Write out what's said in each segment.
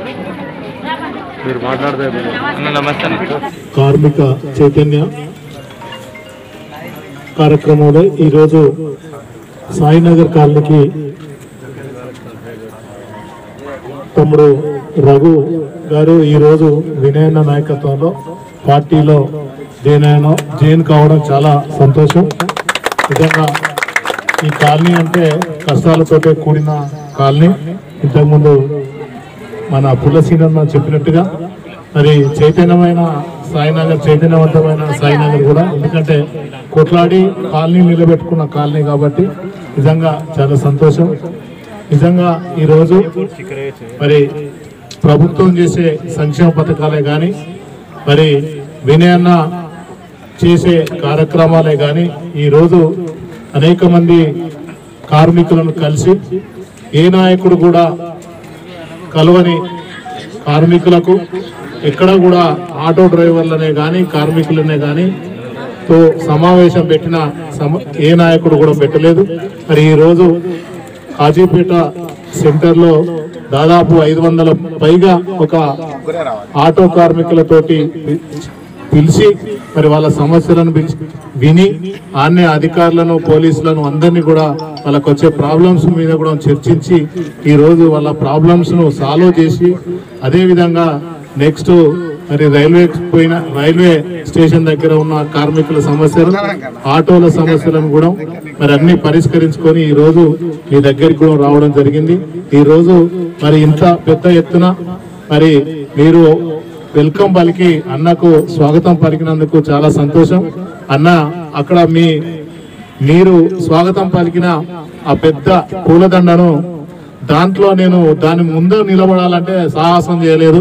మీరు మాట్లాడితే నమస్తే కార్మిక చైతన్య కార్యక్రమంలో ఈరోజు సాయినగర్ కాలనీకి తమ్ముడు రఘు గారు ఈరోజు వినయన నాయకత్వంలో పార్టీలో జైన్ జైన్ కావడం చాలా సంతోషం నిజంగా ఈ కాలనీ అంటే కష్టాలతోటే కూడిన కాలనీ ఇంతకుముందు మన పుల్లసీనన్న చెప్పినట్టుగా మరి చైతన్యమైన సాయినగర్ చైతన్యవంతమైన సాయినగర్ కూడా ఎందుకంటే కొట్లాడి కాలనీ నిలబెట్టుకున్న కాలనీ కాబట్టి నిజంగా చాలా సంతోషం నిజంగా ఈరోజు మరి ప్రభుత్వం చేసే సంక్షేమ పథకాలే కానీ మరి వినయన్న చేసే కార్యక్రమాలే కానీ ఈరోజు అనేక మంది కార్మికులను కలిసి ఏ నాయకుడు కూడా కలవని కార్మికులకు ఎక్కడ కూడా ఆటో డ్రైవర్లనే కానీ కార్మికులనే కానీ తో సమావేశం పెట్టిన సమ ఏ నాయకుడు కూడా పెట్టలేదు మరి ఈరోజు కాజీపేట సెంటర్లో దాదాపు ఐదు వందల పైగా ఒక ఆటో కార్మికులతోటి పిలిచి మరి వాళ్ళ సమస్యలను పిలిచి విని ఆన్నే అధికారులను పోలీసులను అందరినీ కూడా వాళ్ళకి వచ్చే ప్రాబ్లమ్స్ మీద కూడా చర్చించి ఈ రోజు వాళ్ళ ప్రాబ్లమ్స్ ను సాల్వ్ చేసి అదే విధంగా నెక్స్ట్ మరి రైల్వే పోయిన రైల్వే స్టేషన్ దగ్గర ఉన్న కార్మికుల సమస్యలు ఆటోల సమస్యలను కూడా మరి అన్ని పరిష్కరించుకొని ఈ రోజు మీ దగ్గరికి కూడా రావడం జరిగింది ఈ రోజు మరి ఇంత పెద్ద ఎత్తున మరి మీరు వెల్కమ్ పలికి అన్నకు స్వాగతం పలికినందుకు చాలా సంతోషం అన్న అక్కడ మీ మీరు స్వాగతం పలికిన ఆ పెద్ద పూలదండను దాంట్లో నేను దాని ముందు నిలబడాలంటే సాహసం చేయలేదు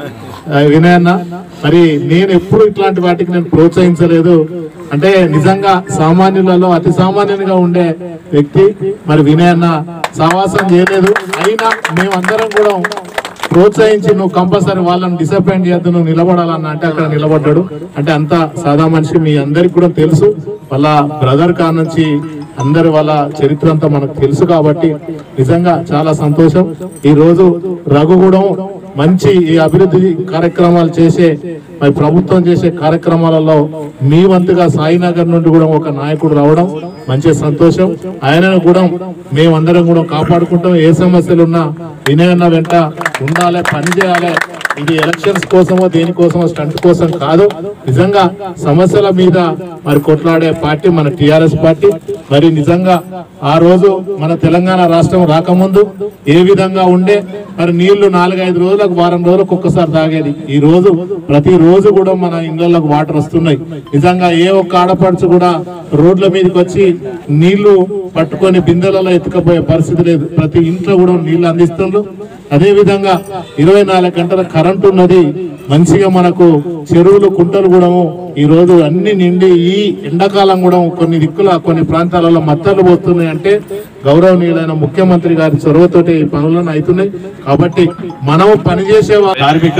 ఆ, వినయన్న మరి నేను ఎప్పుడు ఇట్లాంటి వాటికి నేను ప్రోత్సహించలేదు అంటే నిజంగా సామాన్యులలో అతి సామాన్యునిగా ఉండే వ్యక్తి మరి వినయన్న సావాసం చేయలేదు అయినా మేమందరం కూడా ప్రోత్సహించి నువ్వు కంపల్సరీ వాళ్ళని డిసప్పాయింట్ చేయొద్దు నువ్వు నిలబడాలన్న అంటే అక్కడ నిలబడ్డాడు అంటే అంత సాదా మనిషి మీ అందరికి కూడా తెలుసు వాళ్ళ బ్రదర్ కా నుంచి అందరి వాళ్ళ చరిత్ర అంతా మనకు తెలుసు కాబట్టి నిజంగా చాలా సంతోషం ఈ రోజు రఘుగూడెం మంచి ఈ అభివృద్ధి కార్యక్రమాలు చేసే మరి ప్రభుత్వం చేసే కార్యక్రమాలలో మీ వంతుగా సాయినగర్ నుండి కూడా ఒక నాయకుడు రావడం మంచి సంతోషం ఆయనను కూడా మేమందరం కూడా కాపాడుకుంటాం ఏ సమస్యలు ఉన్నా వినయన్న వెంట ఉండాలి పని చేయాలి ఇది ఎలక్షన్స్ కోసమో దేనికోసమో స్టంట్ కోసం కాదు నిజంగా సమస్యల మీద మరి కొట్లాడే పార్టీ మన టిఆర్ఎస్ పార్టీ మరి నిజంగా ఆ రోజు మన తెలంగాణ రాష్ట్రం రాకముందు ఏ విధంగా ఉండే మరి నీళ్లు నాలుగైదు రోజులకు వారం రోజులకు ఒక్కసారి తాగేది ఈ రోజు ప్రతి రోజు కూడా మన ఇళ్లకు వాటర్ వస్తున్నాయి నిజంగా ఏ ఒక్క ఆడపడుచు కూడా రోడ్ల మీదకి వచ్చి నీళ్లు పట్టుకొని బిందెలలో ఎత్తుకపోయే పరిస్థితి లేదు ప్రతి ఇంట్లో కూడా నీళ్లు అందిస్తున్నారు అదే విధంగా ఇరవై నాలుగు గంటల కరెంట్ ఉన్నది మంచిగా మనకు చెరువులు కుంటలు కూడా ఈ రోజు అన్ని నిండి ఈ ఎండాకాలం కూడా కొన్ని దిక్కుల కొన్ని ప్రాంతాలలో మత్తలు పోతున్నాయి అంటే గౌరవనీయులైన ముఖ్యమంత్రి గారి చొరవతోటి ఈ పనులను అవుతున్నాయి కాబట్టి మనము పనిచేసే వా- కార్మిక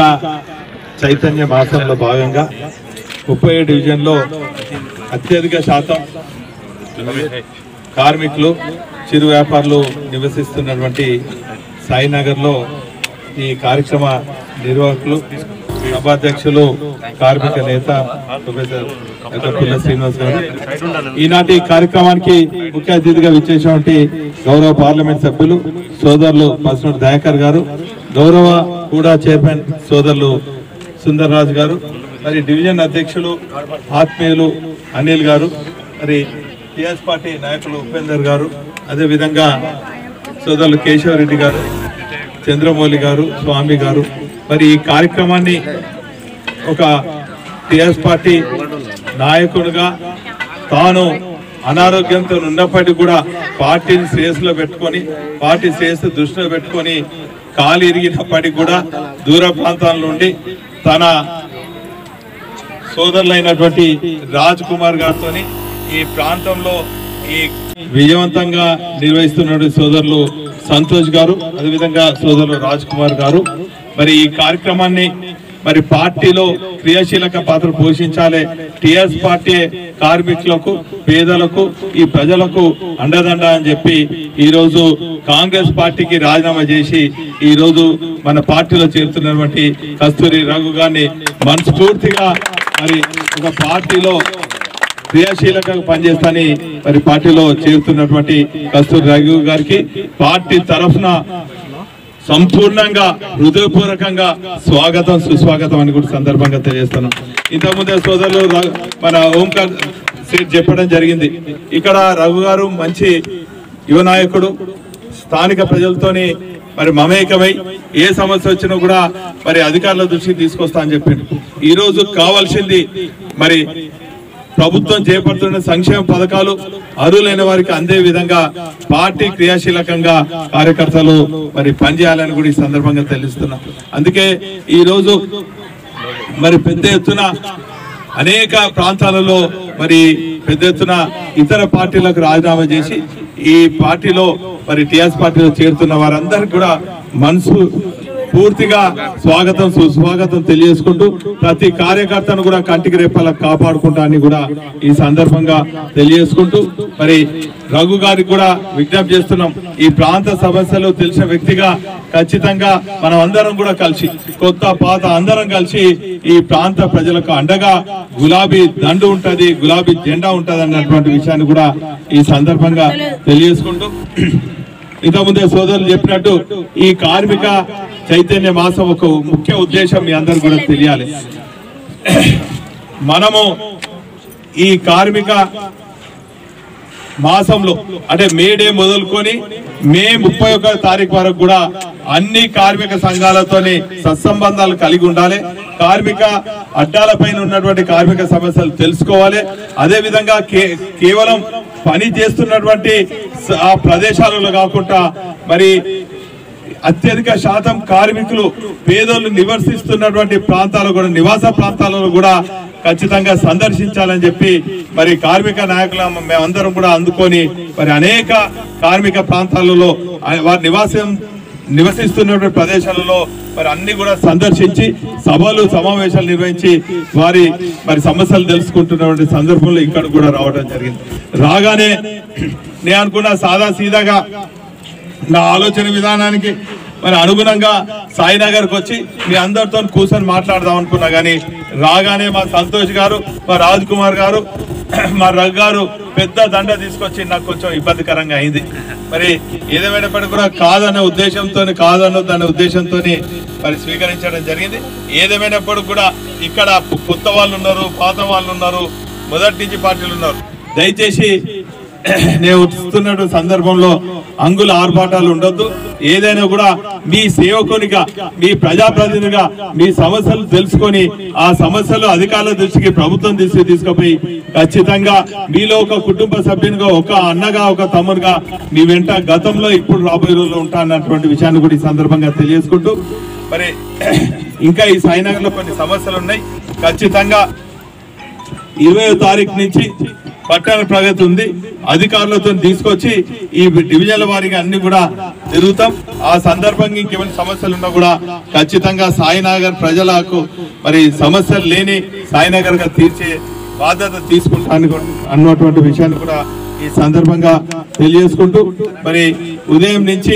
చైతన్య మాసంలో భాగంగా ముప్పై డివిజన్లో అత్యధిక శాతం కార్మికులు చిరు వ్యాపారులు నివసిస్తున్నటువంటి సాయినగర్లో ఈ కార్యక్రమ నిర్వాహకులు సభాధ్యక్షులు కార్మిక నేత ప్రొఫెసర్ డాక్టర్ పుల్ల శ్రీనివాస్ గారు ఈనాటి కార్యక్రమానికి ముఖ్య అతిథిగా విచ్చేసినటువంటి గౌరవ పార్లమెంట్ సభ్యులు సోదరులు పసునూరు దయాకర్ గారు గౌరవ కూడా చైర్మన్ సోదరులు సుందర్ రాజు గారు మరి డివిజన్ అధ్యక్షులు ఆత్మీయులు అనిల్ గారు మరి టిఎస్ పార్టీ నాయకులు ఉపేందర్ గారు అదేవిధంగా సోదరులు కేశవరెడ్డి గారు చంద్రమౌళి గారు స్వామి గారు మరి ఈ కార్యక్రమాన్ని ఒక టిఆర్ఎస్ పార్టీ నాయకుడిగా తాను అనారోగ్యంతో ఉన్నప్పటికీ కూడా పార్టీని శ్రేయస్సులో పెట్టుకొని పార్టీ శ్రేయస్సు దృష్టిలో పెట్టుకొని కాలు ఇరిగినప్పటికీ కూడా దూర ప్రాంతాల నుండి తన సోదరులైనటువంటి రాజ్ కుమార్ గారితో ఈ ప్రాంతంలో ఈ విజయవంతంగా నిర్వహిస్తున్నటువంటి సోదరులు సంతోష్ గారు అదేవిధంగా సోదరులు రాజ్ కుమార్ గారు మరి ఈ కార్యక్రమాన్ని మరి పార్టీలో క్రియాశీలక పాత్ర పోషించాలి టిఆర్ఎస్ పార్టీ కార్మికులకు పేదలకు ఈ ప్రజలకు అండదండ అని చెప్పి ఈ రోజు కాంగ్రెస్ పార్టీకి రాజీనామా చేసి ఈ రోజు మన పార్టీలో చేరుతున్నటువంటి కస్తూరి రఘు గారిని మనస్ఫూర్తిగా మరి ఒక పార్టీలో క్రియాశీలకంగా పనిచేస్తాని మరి పార్టీలో చేరుతున్నటువంటి కస్తూరి రఘు గారికి పార్టీ తరఫున సంపూర్ణంగా హృదయపూర్వకంగా స్వాగతం సుస్వాగతం అని కూడా సందర్భంగా తెలియజేస్తున్నాం ఇంతకుముందే సోదరులు ర- మన ఓంకార్ సేట్ చెప్పడం జరిగింది ఇక్కడ రఘు గారు మంచి యువ నాయకుడు స్థానిక ప్రజలతోని మరి మమేకమై ఏ సమస్య వచ్చినా కూడా మరి అధికారుల దృష్టికి తీసుకొస్తా అని చెప్పిండు ఈ రోజు కావాల్సింది మరి ప్రభుత్వం చేపడుతున్న సంక్షేమ పథకాలు అర్హులైన వారికి అందే విధంగా పార్టీ క్రియాశీలకంగా కార్యకర్తలు మరి పనిచేయాలని కూడా ఈ సందర్భంగా తెలుస్తున్నా అందుకే ఈ రోజు మరి పెద్ద ఎత్తున అనేక ప్రాంతాలలో మరి పెద్ద ఎత్తున ఇతర పార్టీలకు రాజీనామా చేసి ఈ పార్టీలో మరి టిఆర్ఎస్ పార్టీలో చేరుతున్న వారందరికీ కూడా మనసు పూర్తిగా స్వాగతం సుస్వాగతం తెలియజేసుకుంటూ ప్రతి కార్యకర్తను కూడా కంటికి రేపలా కాపాడుకుంటా అని కూడా ఈ సందర్భంగా తెలియజేసుకుంటూ మరి రఘు గారికి కూడా విజ్ఞప్తి చేస్తున్నాం ఈ ప్రాంత సమస్యలు తెలిసిన వ్యక్తిగా ఖచ్చితంగా మనం అందరం కూడా కలిసి కొత్త పాత అందరం కలిసి ఈ ప్రాంత ప్రజలకు అండగా గులాబీ దండు ఉంటది గులాబీ జెండా ఉంటది అన్నటువంటి విషయాన్ని కూడా ఈ సందర్భంగా తెలియజేసుకుంటూ ఇంతకుముందే సోదరులు చెప్పినట్టు ఈ కార్మిక చైతన్య మాసం ఒక ముఖ్య ఉద్దేశం మీ అందరు కూడా తెలియాలి మనము ఈ కార్మిక మాసంలో అంటే మే డే మొదలుకొని మే ముప్పై ఒక్క తారీఖు వరకు కూడా అన్ని కార్మిక సంఘాలతోని సత్సంబంధాలు కలిగి ఉండాలి కార్మిక అడ్డాల పైన ఉన్నటువంటి కార్మిక సమస్యలు తెలుసుకోవాలి అదే విధంగా కే- కేవలం పని చేస్తున్నటువంటి స- ఆ ప్రదేశాలలో కాకుండా మరి అత్యధిక శాతం కార్మికులు పేదోళ్ళు నివసిస్తున్నటువంటి ప్రాంతాలు కూడా నివాస ప్రాంతాలలో కూడా ఖచ్చితంగా సందర్శించాలని చెప్పి మరి కార్మిక నాయకుల మేమందరం కూడా అందుకొని మరి అనేక కార్మిక ప్రాంతాలలో ఆ- వారి నివాసం నివసిస్తున్నటువంటి ప్రదేశాలలో మరి అన్ని కూడా సందర్శించి సభలు సమావేశాలు నిర్వహించి వారి మరి సమస్యలు తెలుసుకుంటున్నటువంటి సందర్భంలో ఇక్కడ కూడా రావడం జరిగింది రాగానే నేను అనుకున్నా సాదా సీదాగా నా ఆలోచన విధానానికి మరి అనుగుణంగా సాయినగర్కి వచ్చి మీ అందరితో కూర్చొని మాట్లాడదాం అనుకున్నా కానీ రాగానే మా సంతోష్ గారు మా రాజ్ కుమార్ గారు మా రఘు గారు పెద్ద దండ తీసుకొచ్చి నాకు కొంచెం ఇబ్బందికరంగా అయింది మరి ఏదేమైనప్పటికీ కూడా కాదన్న ఉద్దేశంతో కాదన్నదన్న ఉద్దేశంతో మరి స్వీకరించడం జరిగింది ఏదేమైనప్పటికీ కూడా ఇక్కడ కొత్త వాళ్ళు ఉన్నారు పాత వాళ్ళు ఉన్నారు మొదటి నుంచి పార్టీలు ఉన్నారు దయచేసి నేను వస్తున్న సందర్భంలో అంగుల ఆర్భాటాలు ఉండొద్దు ఏదైనా కూడా మీ సేవకునిగా మీ ప్రజాప్రతినిధిగా మీ సమస్యలు తెలుసుకొని ఆ సమస్యలు అధికారుల దృష్టికి ప్రభుత్వం దృష్టికి తీసుకుపోయి ఖచ్చితంగా మీలో ఒక కుటుంబ సభ్యునిగా ఒక అన్నగా ఒక తమ్ముడుగా మీ వెంట గతంలో ఇప్పుడు రాబోయే రోజుల్లో ఉంటా అన్నటువంటి విషయాన్ని కూడా ఈ సందర్భంగా తెలియజేసుకుంటూ మరి ఇంకా ఈ సాయినగర్ లో కొన్ని సమస్యలు ఉన్నాయి ఖచ్చితంగా ఇరవై తారీఖు నుంచి పట్టణ ప్రగతి ఉంది అధికారులతో తీసుకొచ్చి ఈ డివిజన్ల వారిగా అన్ని కూడా తిరుగుతాం ఆ సందర్భంగా ఇంకేమైనా సమస్యలు ఉన్నా కూడా ఖచ్చితంగా సాయినగర్ ప్రజలకు మరి సమస్యలు లేని సాయినగర్ గా తీర్చే బాధ్యత తీసుకుంటాను అన్నటువంటి విషయాన్ని కూడా ఈ సందర్భంగా తెలియజేసుకుంటూ మరి ఉదయం నుంచి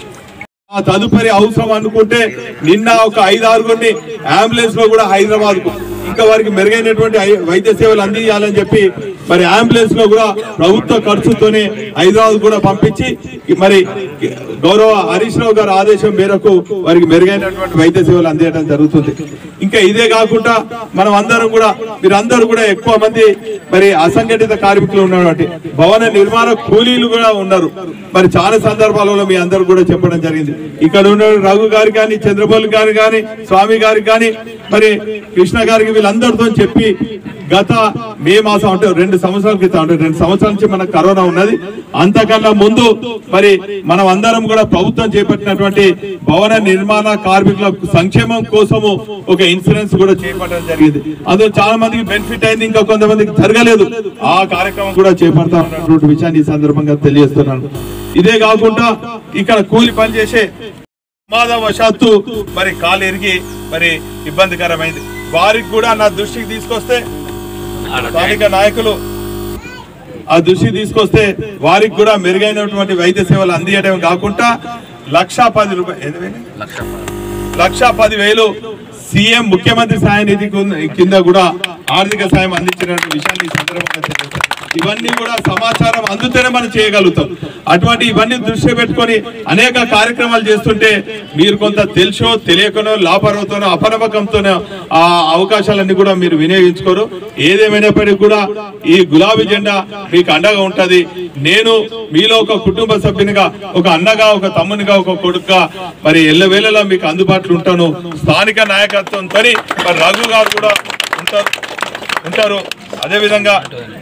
ఆ తదుపరి అవసరం అనుకుంటే నిన్న ఒక ఐదు ఆరుగురిని అంబులెన్స్ లో కూడా హైదరాబాద్ కు ఇంకా వారికి మెరుగైనటువంటి ఐ- వైద్య సేవలు అందించాలని చెప్పి మరి అంబులెన్స్ లో కూడా ప్రభుత్వ ఖర్చుతోనే హైదరాబాద్ కూడా పంపించి మరి గౌరవ హరీష్ రావు గారి ఆదేశం మేరకు వారికి మెరుగైనటువంటి వైద్య సేవలు అందించడం జరుగుతుంది ఇంకా ఇదే కాకుండా మనం అందరం కూడా మీరందరూ కూడా ఎక్కువ మంది మరి అసంఘటిత కార్మికులు ఉన్నటువంటి భవన నిర్మాణ కూలీలు కూడా ఉన్నారు మరి చాలా సందర్భాలలో మీ అందరూ కూడా చెప్పడం జరిగింది ఇక్కడ ఉన్న రఘు గారికి కానీ చంద్రబాబు గారు కానీ స్వామి గారికి కానీ మరి కృష్ణ గారికి వీళ్ళందరితో చెప్పి గత మే మాసం అంటే రెండు సంవత్సరాల క్రితం అంటే రెండు సంవత్సరాల నుంచి మనకు కరోనా ఉన్నది అంతకన్నా ముందు మరి మనం అందరం కూడా ప్రభుత్వం చేపట్టినటువంటి భవన నిర్మాణ కార్మికుల సంక్షేమం కోసము ఒక ఇన్సూరెన్స్ కూడా చేపట్టడం జరిగింది అందులో చాలా మందికి బెనిఫిట్ అయింది ఇంకా కొంతమందికి జరగలేదు ఆ కార్యక్రమం కూడా చేపడతా ఉన్నటువంటి విషయాన్ని ఈ సందర్భంగా తెలియజేస్తున్నాను ఇదే కాకుండా ఇక్కడ కూలి పని చేసే ప్రమాదవశాత్తు మరి కాలు ఎరిగి మరి ఇబ్బందికరమైంది వారికి కూడా నా దృష్టికి తీసుకొస్తే స్థానిక నాయకులు ఆ దృష్టికి తీసుకొస్తే వారికి కూడా మెరుగైనటువంటి వైద్య సేవలు అందియడం కాకుండా లక్షా పది రూపాయలు లక్ష పది వేలు సీఎం ముఖ్యమంత్రి సాయ నిధి కింద- కింద కూడా ఆర్థిక సాయం అందించిన విషయాన్ని ఈ సందర్భంగా తెలియజేస్తాను. ఇవన్నీ కూడా సమాచారం అందుతేనే మనం చేయగలుగుతాం అటువంటి ఇవన్నీ దృష్టి పెట్టుకొని అనేక కార్యక్రమాలు చేస్తుంటే మీరు కొంత తెలుసో తెలియకనో లాపరవతోనో అపనమ్మకంతోనో ఆ అవకాశాలన్నీ కూడా మీరు వినియోగించుకోరు ఏదేమైనప్పటికీ కూడా ఈ గులాబీ జెండా మీకు అండగా ఉంటది నేను మీలో ఒక కుటుంబ సభ్యునిగా ఒక అన్నగా ఒక తమ్మునిగా ఒక కొడుకుగా మరి ఎల్లవేళలా మీకు అందుబాటులో ఉంటాను స్థానిక నాయకత్వంతో మరి రఘు గారు కూడా ఉంటారు ఉంటారు అదే విధంగా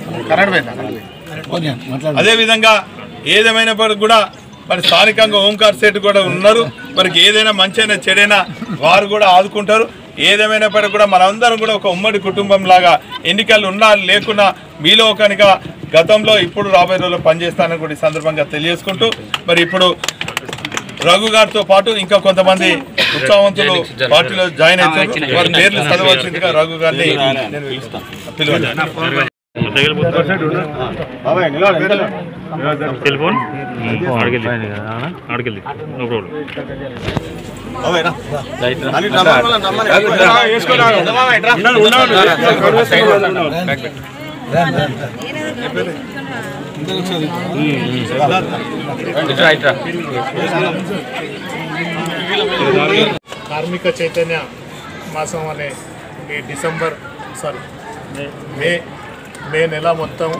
అదే విధంగా ఏదేమైనప్పటికీ కూడా మరి స్థానికంగా ఓంకార్ సేట్ కూడా ఉన్నారు మరికి ఏదైనా మంచైనా చెడైనా వారు కూడా ఆదుకుంటారు ఏదేమైనప్పటికీ కూడా మనందరం కూడా ఒక ఉమ్మడి కుటుంబం లాగా ఎన్నికలు ఉన్నా లేకున్నా మీలో ఒకనిగా గతంలో ఇప్పుడు రాబోయే రోజుల్లో పనిచేస్తానని కూడా ఈ సందర్భంగా తెలియజేసుకుంటూ మరి ఇప్పుడు రఘు గారితో పాటు ఇంకా కొంతమంది ఉత్సాహవంతులు పార్టీలో జాయిన్ అవుతారు వారి పేర్లు చదవలసిందిగా రఘు గారిని నేను పిలుస్తాను పిలవండి టెలిఫోన్ ఆడికెళ్ళి ఆడికెళ్ళి నో ప్రాబ్లం కార్మిక చైతన్య మాసం అనే ఈ డిసెంబర్ సారీ మే మే నెల మొత్తం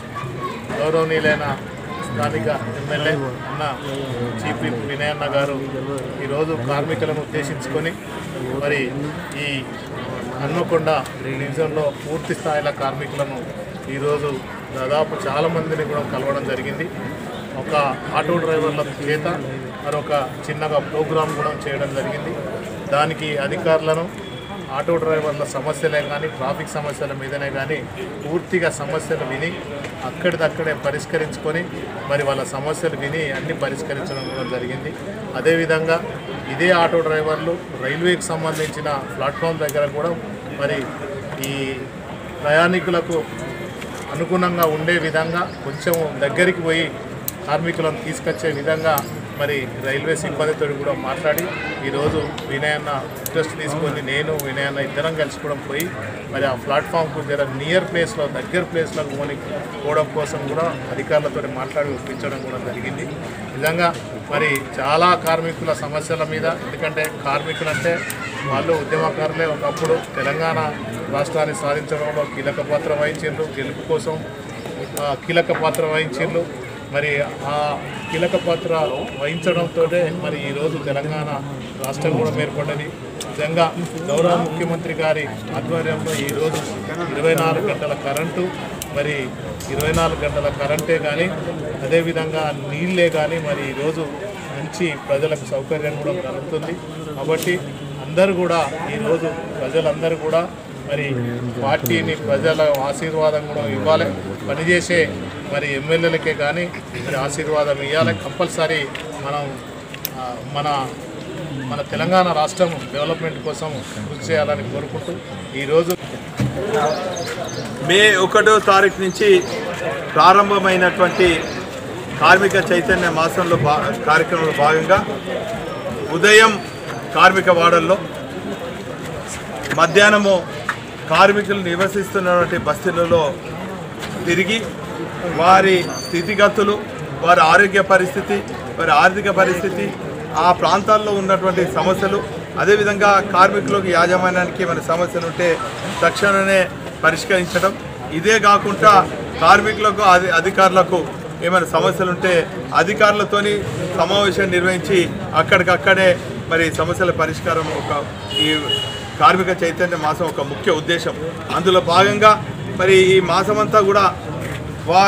గౌరవనీయులైన స్థానిక ఎమ్మెల్యే అన్న చీఫ్ విప్ వినయన్న గారు ఈరోజు కార్మికులను ఉద్దేశించుకొని మరి ఈ హన్మకొండ డివిజన్లో పూర్తి స్థాయిలో కార్మికులను ఈరోజు దాదాపు చాలామందిని కూడా కలవడం జరిగింది ఒక ఆటో డ్రైవర్ల చేత మరొక చిన్నగా ప్రోగ్రాం కూడా చేయడం జరిగింది దానికి అధికారులను ఆటో డ్రైవర్ల సమస్యలే కానీ ట్రాఫిక్ సమస్యల మీదనే కానీ పూర్తిగా సమస్యలు విని అక్కడిదక్కడే పరిష్కరించుకొని మరి వాళ్ళ సమస్యలు విని అన్ని పరిష్కరించడం కూడా జరిగింది అదేవిధంగా ఇదే ఆటో డ్రైవర్లు రైల్వేకి సంబంధించిన ప్లాట్ఫామ్ దగ్గర కూడా మరి ఈ ప్రయాణికులకు అనుగుణంగా ఉండే విధంగా కొంచెం దగ్గరికి పోయి కార్మికులను తీసుకొచ్చే విధంగా మరి రైల్వే సిబ్బందితో కూడా మాట్లాడి ఈరోజు వినయన్న ఇంట్రెస్ట్ తీసుకొని నేను వినయన్న ఇద్దరం కలిసి కూడా పోయి మరి ఆ ప్లాట్ఫామ్కు జర నియర్ ప్లేస్లో దగ్గర ప్లేస్లో పోని పోవడం కోసం కూడా అధికారులతో మాట్లాడి ఒప్పించడం కూడా జరిగింది నిజంగా మరి చాలా కార్మికుల సమస్యల మీద ఎందుకంటే కార్మికులు అంటే వాళ్ళు ఉద్యమకారులే ఒకప్పుడు తెలంగాణ రాష్ట్రాన్ని సాధించడంలో కీలక పాత్ర వహించారు గెలుపు కోసం ఆ, కీలక పాత్ర వహించారు మరి ఆ కీలక పాత్ర వహించడంతో మరి ఈరోజు తెలంగాణ రాష్ట్రం కూడా ఏర్పడ్డది నిజంగా గౌరవ ముఖ్యమంత్రి గారి ఆధ్వర్యంలో ఈరోజు ఇరవై నాలుగు గంటల కరెంటు మరి ఇరవై నాలుగు గంటల కరెంటే కానీ అదేవిధంగా నీళ్ళే కానీ మరి ఈరోజు మంచి ప్రజలకు సౌకర్యం కూడా కలుగుతుంది కాబట్టి అందరూ కూడా ఈరోజు ప్రజలందరూ కూడా మరి పార్టీని ప్రజల ఆశీర్వాదం కూడా ఇవ్వాలి పనిచేసే మరి ఎమ్మెల్యేలకే కానీ మరి ఆశీర్వాదం ఇవ్వాలి కంపల్సరీ మనం ఆ, మన మన తెలంగాణ రాష్ట్రం డెవలప్మెంట్ కోసం కృషి చేయాలని కోరుకుంటూ ఈరోజు మే ఒకటో తారీఖు నుంచి ప్రారంభమైనటువంటి కార్మిక చైతన్య మాసంలో భా కార్యక్రమంలో భాగంగా ఉదయం కార్మిక వాడల్లో మధ్యాహ్నము కార్మికులు నివసిస్తున్నటువంటి బస్తీలలో తిరిగి వారి స్థితిగతులు వారి ఆరోగ్య పరిస్థితి వారి ఆర్థిక పరిస్థితి ఆ ప్రాంతాల్లో ఉన్నటువంటి సమస్యలు అదేవిధంగా కార్మికులకు యాజమాన్యానికి ఏమైనా సమస్యలు ఉంటే తక్షణమే పరిష్కరించడం ఇదే కాకుండా కార్మికులకు అధి అధికారులకు ఏమైనా సమస్యలు ఉంటే అధికారులతోని సమావేశం నిర్వహించి అక్కడికక్కడే మరి సమస్యల పరిష్కారం ఒక ఈ కార్మిక చైతన్య మాసం ఒక ముఖ్య ఉద్దేశం అందులో భాగంగా మరి ఈ మాసమంతా కూడా వా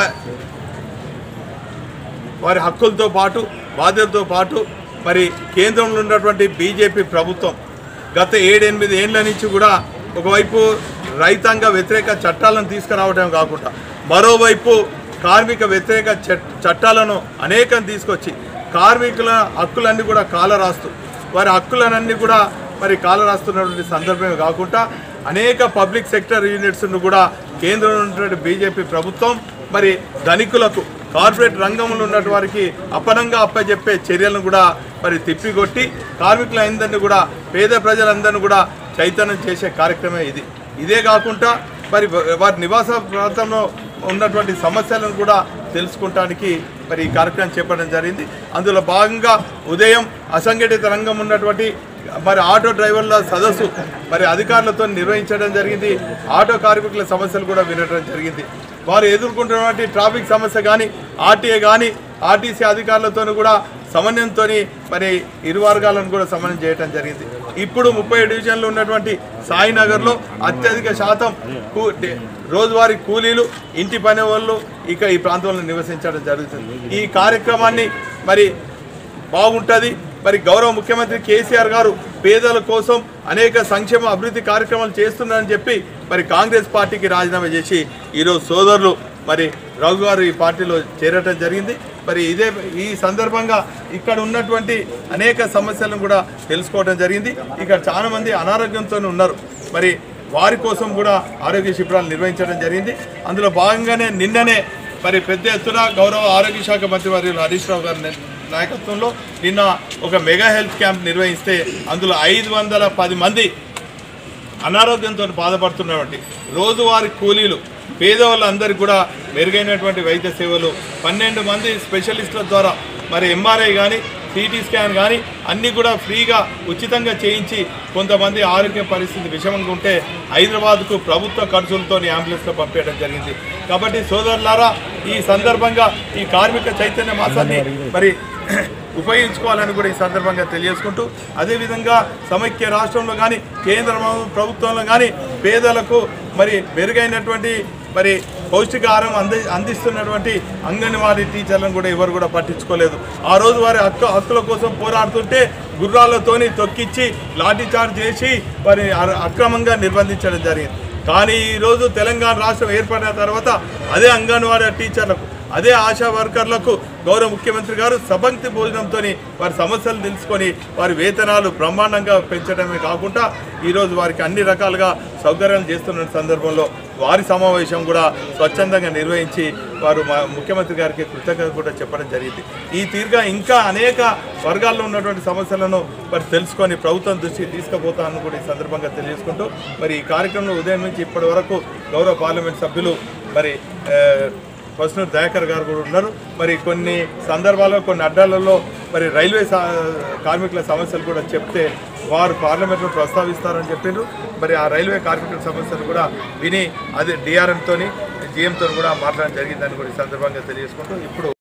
వారి హక్కులతో పాటు బాధ్యతతో పాటు మరి కేంద్రంలో ఉన్నటువంటి బీజేపీ ప్రభుత్వం గత ఏడెనిమిది ఏళ్ళ నుంచి కూడా ఒకవైపు రైతాంగ వ్యతిరేక చట్టాలను తీసుకురావడం కాకుండా మరోవైపు కార్మిక వ్యతిరేక చట్- చట్టాలను అనేకం తీసుకొచ్చి కార్మికుల హక్కులన్నీ కూడా కాలరాస్తూ వారి హక్కులనన్నీ కూడా మరి కాలు రాస్తున్నటువంటి సందర్భమే కాకుండా అనేక పబ్లిక్ సెక్టర్ యూనిట్స్ను కూడా కేంద్రంలో ఉన్నటువంటి బీజేపీ ప్రభుత్వం మరి ధనికులకు కార్పొరేట్ రంగంలో ఉన్నటువంటి వారికి అపనంగా అప్పచెప్పే చర్యలను కూడా మరి తిప్పికొట్టి కార్మికులందరినీ కూడా పేద ప్రజలందరినీ కూడా చైతన్యం చేసే కార్యక్రమం ఇది ఇదే కాకుండా మరి వారి నివాస ప్రాంతంలో ఉన్నటువంటి సమస్యలను కూడా తెలుసుకుంటానికి మరి ఈ కార్యక్రమం చేపట్టడం జరిగింది అందులో భాగంగా ఉదయం అసంఘటిత రంగం ఉన్నటువంటి మరి ఆటో డ్రైవర్ల సదస్సు మరి అధికారులతో నిర్వహించడం జరిగింది ఆటో కార్మికుల సమస్యలు కూడా వినడం జరిగింది వారు ఎదుర్కొంటున్నటువంటి ట్రాఫిక్ సమస్య కానీ ఆర్టీఏ కానీ ఆర్టీసీ అధికారులతో కూడా సమన్వయంతో మరి ఇరు వర్గాలను కూడా సమన్వయం చేయడం జరిగింది ఇప్పుడు ముప్పై డివిజన్లు ఉన్నటువంటి సాయినగర్లో అత్యధిక శాతం కూ- డే- రోజువారీ కూలీలు ఇంటి పని వాళ్ళు ఇక ఈ ప్రాంతంలో నివసించడం జరుగుతుంది ఈ కార్యక్రమాన్ని మరి బాగుంటుంది మరి గౌరవ ముఖ్యమంత్రి కేసీఆర్ గారు పేదల కోసం అనేక సంక్షేమ అభివృద్ధి కార్యక్రమాలు చేస్తున్నారని చెప్పి మరి కాంగ్రెస్ పార్టీకి రాజీనామా చేసి ఈరోజు సోదరులు మరి రఘు గారు ఈ పార్టీలో చేరటం జరిగింది మరి ఇదే ఈ సందర్భంగా ఇక్కడ ఉన్నటువంటి అనేక సమస్యలను కూడా తెలుసుకోవడం జరిగింది ఇక్కడ చాలా మంది అనారోగ్యంతో ఉన్నారు మరి వారి కోసం కూడా ఆరోగ్య శిబిరాలు నిర్వహించడం జరిగింది అందులో భాగంగానే నిన్ననే మరి పెద్ద ఎత్తున గౌరవ ఆరోగ్య శాఖ మంత్రి వర్యులు హరీష్ రావు గారి నే- నాయకత్వంలో నిన్న ఒక మెగా హెల్త్ క్యాంప్ నిర్వహిస్తే అందులో ఐదు వందల పది మంది అనారోగ్యంతో బాధపడుతున్నటువంటి రోజువారీ కూలీలు పేదవాళ్ళందరికీ కూడా మెరుగైనటువంటి వైద్య సేవలు పన్నెండు మంది స్పెషలిస్టుల ద్వారా మరి ఎంఆర్ఐ కానీ సిటీ స్కాన్ కానీ అన్నీ కూడా ఫ్రీగా ఉచితంగా చేయించి కొంతమంది ఆరోగ్య పరిస్థితి విషమంగా ఉంటే హైదరాబాద్కు ప్రభుత్వ ఖర్చులతో అంబులెన్స్లో పంపేయడం జరిగింది కాబట్టి సోదరులారా ఈ సందర్భంగా ఈ కార్మిక చైతన్య మాసాన్ని మరి ఉపయోగించుకోవాలని కూడా ఈ సందర్భంగా తెలియజేసుకుంటూ అదేవిధంగా సమైక్య రాష్ట్రంలో కానీ కేంద్ర ప్రభుత్వంలో కానీ పేదలకు మరి మెరుగైనటువంటి మరి పౌష్టికాహారం అంది అందిస్తున్నటువంటి అంగన్వాడీ టీచర్లను కూడా ఎవరు కూడా పట్టించుకోలేదు ఆ రోజు వారి హక్కు హక్కుల కోసం పోరాడుతుంటే గుర్రాలతోని తొక్కిచ్చి లాఠీ చార్జ్ చేసి వారి అర- అక్రమంగా నిర్బంధించడం జరిగింది కానీ ఈరోజు తెలంగాణ రాష్ట్రం ఏర్పడిన తర్వాత అదే అంగన్వాడీ టీచర్లకు అదే ఆశా వర్కర్లకు గౌరవ ముఖ్యమంత్రి గారు సబంక్తి భోజనంతో వారి సమస్యలు తెలుసుకొని వారి వేతనాలు బ్రహ్మాండంగా పెంచడమే కాకుండా ఈరోజు వారికి అన్ని రకాలుగా సౌకర్యాలు చేస్తున్న సందర్భంలో వారి సమావేశం కూడా స్వచ్ఛందంగా నిర్వహించి వారు మా ముఖ్యమంత్రి గారికి కృతజ్ఞత కూడా చెప్పడం జరిగింది ఈ తీరుగా ఇంకా అనేక వర్గాల్లో ఉన్నటువంటి సమస్యలను మరి తెలుసుకొని ప్రభుత్వం దృష్టికి తీసుకుపోతానని కూడా ఈ సందర్భంగా తెలియజేసుకుంటూ మరి ఈ కార్యక్రమంలో ఉదయం నుంచి ఇప్పటి వరకు గౌరవ పార్లమెంట్ సభ్యులు మరి ఆ, పసునూరు దయాకర్ గారు కూడా ఉన్నారు మరి కొన్ని సందర్భాల్లో కొన్ని అడ్డాలలో మరి రైల్వే సా- కార్మికుల సమస్యలు కూడా చెప్తే వారు పార్లమెంట్లో ప్రస్తావిస్తారని చెప్పారు మరి ఆ రైల్వే కార్మికుల సమస్యలు కూడా విని అది డిఆర్ఎంతో జిఎంతో కూడా మాట్లాడడం జరిగిందని కూడా ఈ సందర్భంగా తెలియజేసుకుంటూ ఇప్పుడు